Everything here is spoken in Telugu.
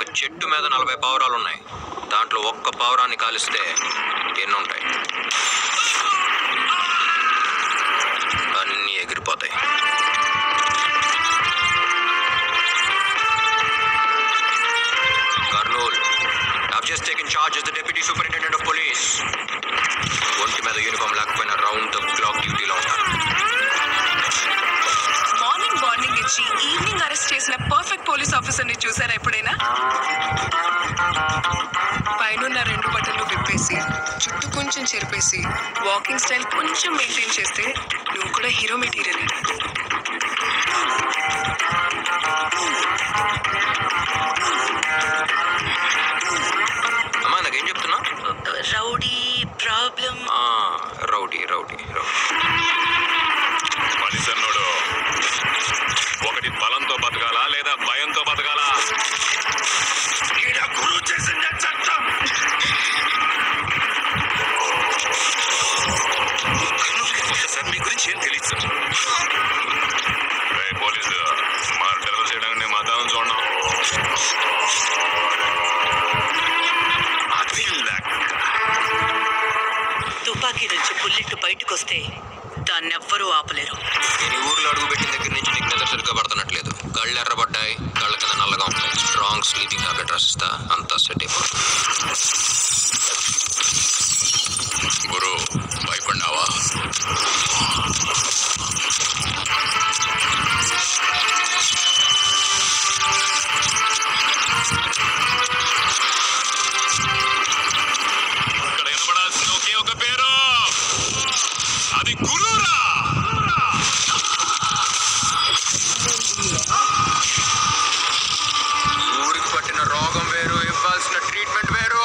చెట్టు మీద నలభై పావురాలు ఉన్నాయి దాంట్లో ఒక్క పావురాన్ని కాలిస్తే ఎన్ని ఉంటాయి అన్నీ ఎగిరిపోతాయి Kurnool I've just taken charge as the Deputy Superintendent of Police. ఒంటి మీద యూనిఫామ్ లేకపోయినా రౌండ్ ద క్లాక్ డ్యూటీలో ఉంటాను మార్నింగ్ వార్నింగ్ ఇచ్చి ఈవినింగ్ అరెస్ట్ చేసిన పర్ఫెక్ట్ పోలీస్ ఆఫీసర్ ని చూసారా ఎప్పుడైనా పైనున్న రెండు బట్టలు విప్పేసి చుట్టూ కొంచెం చెరిపేసి వాకింగ్ స్టైల్ కొంచెం మెయింటైన్ చేస్తే నువ్వు కూడా హీరో మెటీరియల్ అమ్మా నాకేం చెప్తున్నా రౌడీ ప్రాబ్లం ఆ, రౌడీ రౌడీ రౌడీ మనిషన్నోడు ఒకటి బలంతో బతకాలా లేదా భయంతో బతకాలా ఈడ గురువు చేసిన చట్టం సార్ మీ గురించి ఏం తెలియదు సార్ పోలీసు మర్డర్లు చేయడానికి నేను మతం చూడను అది లెక్క తుపాకీ నుంచి బుల్లెట్ బయటకు వస్తే దాన్నెవ్వరూ ఆపలేరు నేను ఈ ఊర్లో అడుగు పెట్టిన దగ్గర నుంచి నీకు నిద్ర సరిగ్గా పడుతున్నట్లేదు కళ్ళు ఎర్రబడ్డాయి కళ్ళ కింద నల్లగా ఉంటాయి స్ట్రాంగ్ స్లీపింగ్ టాబ్లెట్ రాసిస్తా అంతా సెట్ అయిపోతుంది గురు భయపడినావా ఇక్కడ వినపడాల్సిన ఒకే ఒక పేరు అది గురురా ఊరికి పట్టిన రోగం వేరు ఇవ్వాల్సిన ట్రీట్మెంట్ వేరు